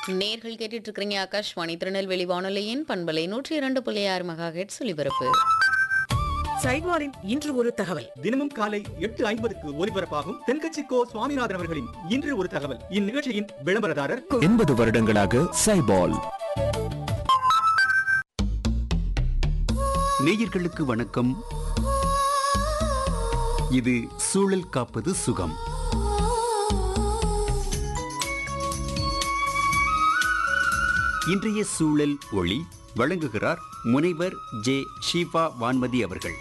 நேர்கள் கேட்டுட்டு இருக்கிறீங்க ஆகாஷ்வாணி திருநெல்வேலி வானொலியின் பண்பலை நூற்றி இரண்டு புள்ளி ஆறு மெகா ஹெட்ஸ் ஒலிபரப்பு சைட்வாரின் இன்று ஒரு தகவல் தினமும் காலை எட்டு ஐம்பதுக்கு ஒலிபரப்பாகும் தென்கட்சி கோ சுவாமிநாதன் அவர்களின் இன்று ஒரு தகவல் இந்நிகழ்ச்சியின் விளம்பரதாரர் எண்பது வருடங்களாக சைபால் நேயர்களுக்கு வணக்கம் இது சூழல் காப்பது சுகம் இன்றைய சூழல் ஒளி வழங்குகிறார் முனைவர் ஜே ஷீபா வான்மதி அவர்கள்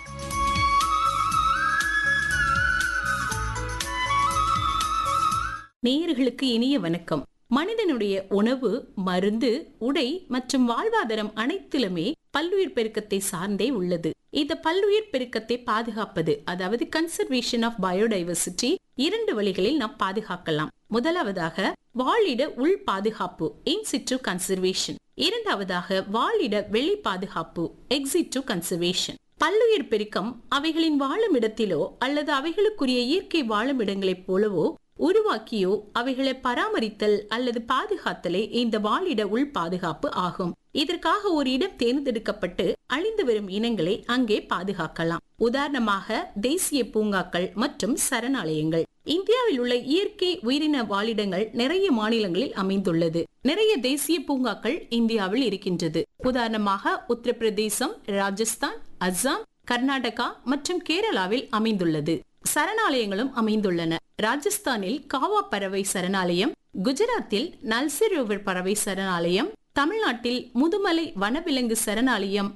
நேயர்களுக்கு இனிய வணக்கம் மனிதனுடைய உணவு மருந்து உடை மற்றும் வாழ்வாதாரம் அனைத்திலுமே பல்லுயிர் பெருக்கத்தை சார்ந்தே உள்ளது இந்த பல்லுயிர் பெருக்கத்தை பாதுகாப்பது அதாவது கன்சர்வேஷன் ஆஃப் பயோடைவர்சிட்டி இரண்டு வழிகளில் நாம் பாதுகாக்கலாம் முதலாவதாக வாழிட உள் பாதுகாப்பு இன்சிட்டு கன்சர்வேஷன் இரண்டாவதாக வாழிட வெளி பாதுகாப்பு எக்ஸிட் கன்சர்வேஷன் பல்லுயிர் பெருக்கம் அவைகளின் வாழும் இடத்திலோ அல்லது அவைகளுக்குரிய இயற்கை வாழும் இடங்களைப் போலவோ உருவாக்கியோ அவைகளை பராமரித்தல் அல்லது பாதுகாத்தலே இந்த வாழிட உள் பாதுகாப்பு ஆகும் இதற்காக ஒரு இடம் தேர்ந்தெடுக்கப்பட்டு அழிந்து வரும் இனங்களை அங்கே பாதுகாக்கலாம் உதாரணமாக தேசிய பூங்காக்கள் மற்றும் சரணாலயங்கள் இந்தியாவில் உள்ள இயற்கை உயிரின வாழிடங்கள் நிறைய மாநிலங்களில் அமைந்துள்ளது நிறைய தேசிய பூங்காக்கள் இந்தியாவில் இருக்கின்றது உதாரணமாக உத்தரப்பிரதேசம் ராஜஸ்தான் அஸ்ஸாம் கர்நாடகா மற்றும் கேரளாவில் அமைந்துள்ளது சரணாலயங்களும் அமைந்துள்ளன ராஜஸ்தானில் காவா பறவை சரணாலயம் குஜராத்தில் நல்சிரோவர் பறவை சரணாலயம் தமிழ்நாட்டில் முதுமலை வனவிலங்கு சரணாலயம்